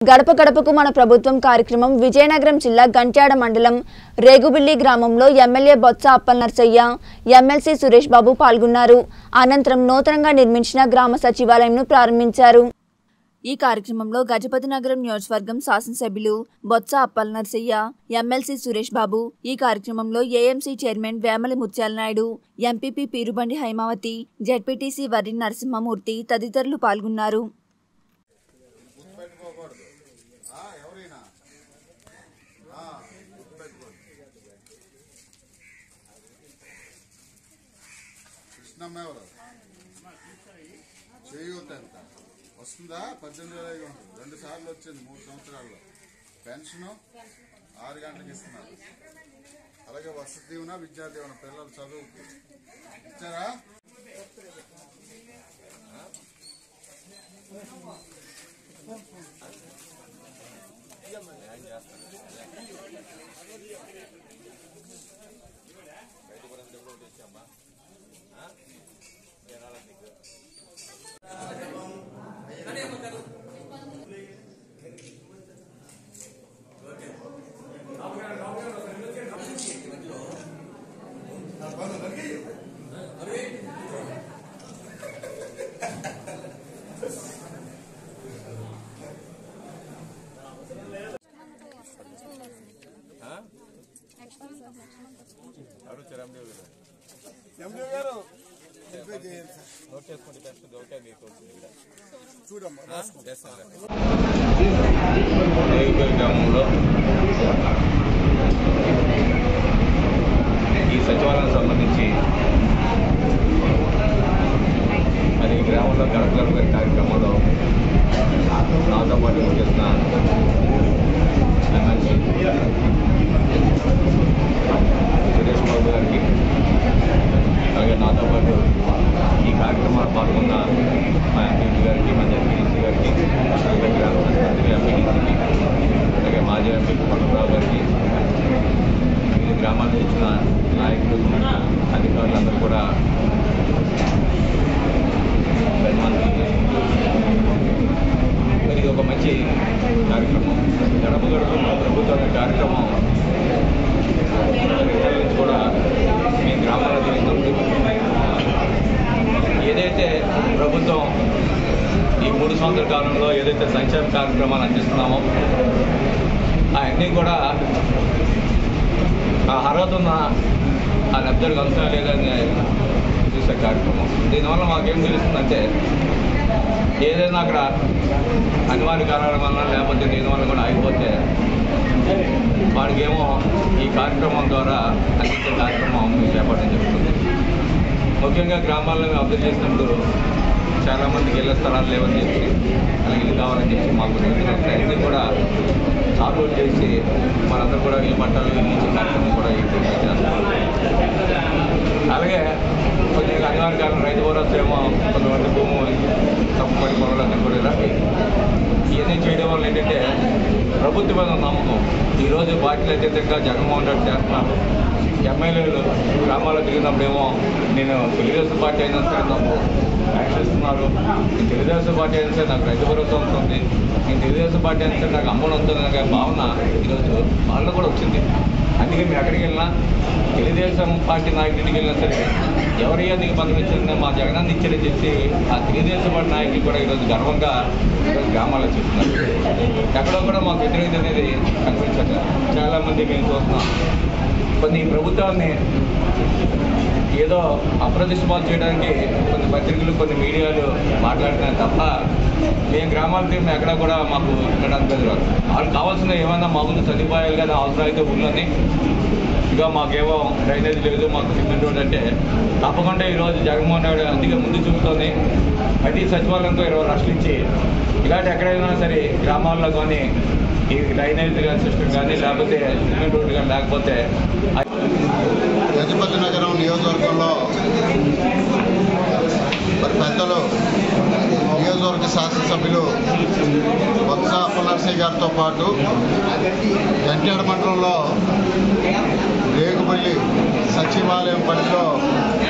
గడప గడపకు మన ప్రభుత్వం కార్యక్రమం విజయనగరం జిల్లా గంట్యాడ మండలం రేగుబిల్లి గ్రామంలో ఎమ్మెల్యే బొత్స అప్పలనర్సయ్య ఎమ్మెల్సీ సురేష్ బాబు పాల్గొన్నారు అనంతరం నూతనంగా నిర్మించిన గ్రామ సచివాలయంను ప్రారంభించారు ఈ కార్యక్రమంలో గజపతి నగరం నియోజకవర్గం శాసనసభ్యులు బొత్స అప్పల్ నర్సయ్య ఎమ్మెల్సీ సురేష్ బాబు ఈ కార్యక్రమంలో AMC chairman Vemali Mutyala Naidu MPP Peerubandi Haimavathi ZPTC Varri Narasimhamurthy తదితరులు పాల్గొన్నారు కృష్ణమ్మ ఎవరు చేయూత ఎంత వస్తుందా పద్దెనిమిది వేల ఐదు వందలు రెండు సార్లు వచ్చింది మూడు సంవత్సరాల్లో పెన్షన్ ఆరు గంటలకు ఇస్తున్నారు అలాగే వసతి దీవెన విద్యా దీవెన పిల్లల చదువుకి ఇచ్చారా రేగుపల్లి గ్రామంలో ఈ సచివాలయం సంబంధించి మరి ఈ గ్రామంలో గడప గడప కార్యక్రమంలో నాతో పాటు చేసిన ఎమ్మెల్సీ సురేష్ బాబు గారికి అలాగే నాతో పాటు ఈ కార్యక్రమాలు పాల్గొన్న మా ఎంపీ గారికి మా జడ్పీసీ గారికి అలాగే గ్రామ పంచాయతీ ఎంపీటీసీకి అలాగే మాజీ ఎంపీ కొండరావు గారికి వివిధ గ్రామాల నుంచి వచ్చిన నాయకులు అధికారులందరూ కూడా ధన్యవాదాలు తెలియజేసుకుంటూ మరి ఇది ఒక మంచి కార్యక్రమం గడప గడప మన ప్రభుత్వం అనే కార్యక్రమం మరి ఇతరుల నుంచి కూడా మీ గ్రామాల్లో జరుగుతుంది ఏదైతే ప్రభుత్వం ఈ మూడు సంవత్సరాల కాలంలో ఏదైతే సంక్షేమ కార్యక్రమాలు అందిస్తున్నామో అవన్నీ కూడా ఆ అర్హత ఉన్న ఆ లబ్ధులకు అంతా లేదని చూసే కార్యక్రమం దీనివల్ల మాకేం తెలుస్తుందంటే ఏదైనా అక్కడ అనివార్య కారణాల వల్ల లేకపోతే దీనివల్ల కూడా ఆగిపోతే వాడికేమో ఈ కార్యక్రమం ద్వారా అందించే కార్యక్రమం మేము చేపట్టడం జరుగుతుంది ముఖ్యంగా గ్రామాల్లో మేము అభివృద్ధి చేసినప్పుడు చాలా మందికి ఇళ్ల స్థలాలు లేవని చెప్పి అలాగే ఇల్లు కావాలని చెప్పి మాకు అన్ని కూడా సాల్వ్ చేసి మనందరూ కూడా ఇల్లు పట్టాలు ఇల్లు ఇచ్చే కార్యక్రమం కూడా ఈ ప్రభుత్వం చేస్తున్నారు. అలాగే కొన్ని అనివార్య కారణం రైతు భరోసా ఏమో కొంతమంది భూమి తప్పుపడి పొలాలు కూడా ఇలాంటి ఇవన్నీ చేయడం వల్ల ఏంటంటే ప్రభుత్వం మీద నమ్మకం ఈరోజు పార్టీలు అత్యధికంగా జగన్మోహన్ రెడ్డి చేస్తున్నారు ఎమ్మెల్యేలు గ్రామాల్లో తిరిగినప్పుడేమో నేను తెలుగుదేశం పార్టీ అయినా సరే నాకు యాక్షన్ ఇస్తున్నారు నేను తెలుగుదేశం పార్టీ అయినా సరే నాకు రైతు భరోసా ఉంటుంది నేను తెలుగుదేశం పార్టీ అయినా సరే నాకు అమ్మలు ఉంటుంది అనే భావన ఈరోజు వాళ్ళు కూడా వచ్చింది అందుకే మేము ఎక్కడికి వెళ్ళినా తెలుగుదేశం పార్టీ నాయకుడికి వెళ్ళినా సరే ఎవరయ్యా నీకు పదవి ఇచ్చిందో మా జగనాన్ని ఇచ్చారని చెప్పి ఆ తెలుగుదేశం పార్టీ నాయకులు కూడా ఈరోజు గర్వంగా ఈరోజు గ్రామాల్లో చెప్తున్నారు ఎక్కడో కూడా మాకు వ్యతిరేకత అనేది కనిపించట్లేదు చాలా మంది మేము చూస్తున్నాం కొన్ని ప్రభుత్వాన్ని ఏదో అప్రతిష్టపాలు చేయడానికి కొన్ని పత్రికలు కొన్ని మీడియాలు మాట్లాడుతున్నాయి తప్ప మేము గ్రామాల తీరు ఎక్కడ కూడా మాకు ఉండడానికి బెదరు వాళ్ళు కావాల్సిన ఏమైనా మామూలు సదుపాయాలు కానీ అవసరం అయితే ఊళ్ళోని ఇక మాకేమో డ్రైనేజ్ లేదు మాకు సిమెంట్ రోడ్ అంటే తప్పకుండా ఈరోజు జగన్మోహన్ రెడ్డి అందుకే ముందు చూపుతోంది ప్రతి సచివాలయంతో ఇరవై లక్షలు ఇచ్చి ఇలాంటి ఎక్కడైనా సరే గ్రామాల్లో కానీ ఈ డ్రైనేజ్ కానీ సిస్టమ్ కానీ లేకపోతే సిమెంట్ రోడ్డు కానీ లేకపోతే గజపతి నగరం నియోజకవర్గంలో మరి పెద్దలు నియోజకవర్గ శాసనసభ్యులు బొత్స అప్పలనరసయ్య గారితో పాటు గంట్యాడ మండలంలో రేగుపల్లి సచివాలయం పరిధిలో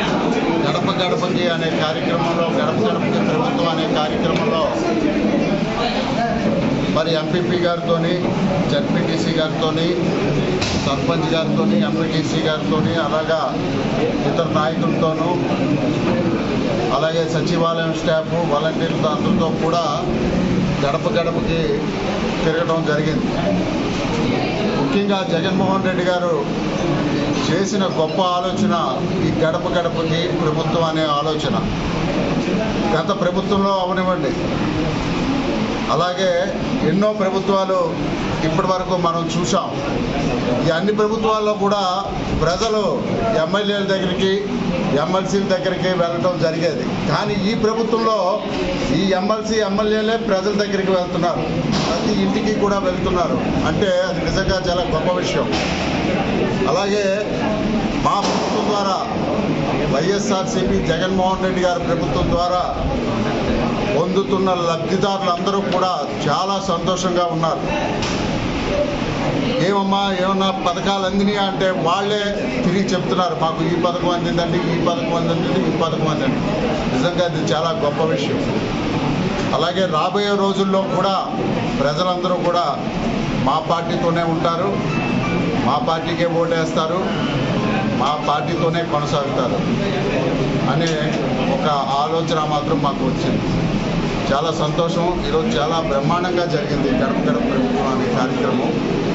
గడప గడపకి అనే కార్యక్రమంలో గడప గడపకి ప్రభుత్వం అనే కార్యక్రమంలో మరి ఎంపీపీ గారితో జడ్పీటీసీ గారితో సర్పంచ్ గారితో ఎంపీటీసీ గారితో అలాగా ఇతర నాయకులతోనూ అలాగే సచివాలయం స్టాఫ్ వాలంటీర్లతో అందరితో కూడా గడప గడపకి తిరగడం జరిగింది ముఖ్యంగా జగన్మోహన్ రెడ్డి గారు చేసిన గొప్ప ఆలోచన ఈ గడప గడపకి ప్రభుత్వం అనే ఆలోచన గత ప్రభుత్వంలో అవనివ్వండి అలాగే ఎన్నో ప్రభుత్వాలు ఇప్పటి వరకు మనం చూసాం ఈ అన్ని ప్రభుత్వాల్లో కూడా ప్రజలు ఎమ్మెల్యేల దగ్గరికి ఎమ్మెల్సీల దగ్గరికి వెళ్ళడం జరిగేది కానీ ఈ ప్రభుత్వంలో ఈ ఎమ్మెల్సీ ఎమ్మెల్యేలే ప్రజల దగ్గరికి వెళ్తున్నారు ప్రతి ఇంటికి కూడా వెళ్తున్నారు అంటే అది నిజంగా చాలా గొప్ప విషయం అలాగే మా ప్రభుత్వం ద్వారా వైఎస్ఆర్సీపీ జగన్మోహన్ రెడ్డి గారి ప్రభుత్వం ద్వారా పొందుతున్న లబ్ధిదారులందరూ కూడా చాలా సంతోషంగా ఉన్నారు ఏమమ్మా ఏమన్నా పథకాలు అందినాయి అంటే వాళ్ళే తిరిగి చెప్తున్నారు మాకు ఈ పథకం అందిందండి ఈ పథకం అందిందండి ఈ పథకం అందింది నిజంగా ఇది చాలా గొప్ప విషయం అలాగే రాబోయే రోజుల్లో కూడా ప్రజలందరూ కూడా మా పార్టీతోనే ఉంటారు మా పార్టీకే ఓటేస్తారు మా పార్టీతోనే కొనసాగుతారు అనే ఒక ఆలోచన మాత్రం మాకు వచ్చింది చాలా సంతోషం ఈరోజు చాలా బ్రహ్మాండంగా జరిగింది గడప గడప ప్రభుత్వం అనే కార్యక్రమం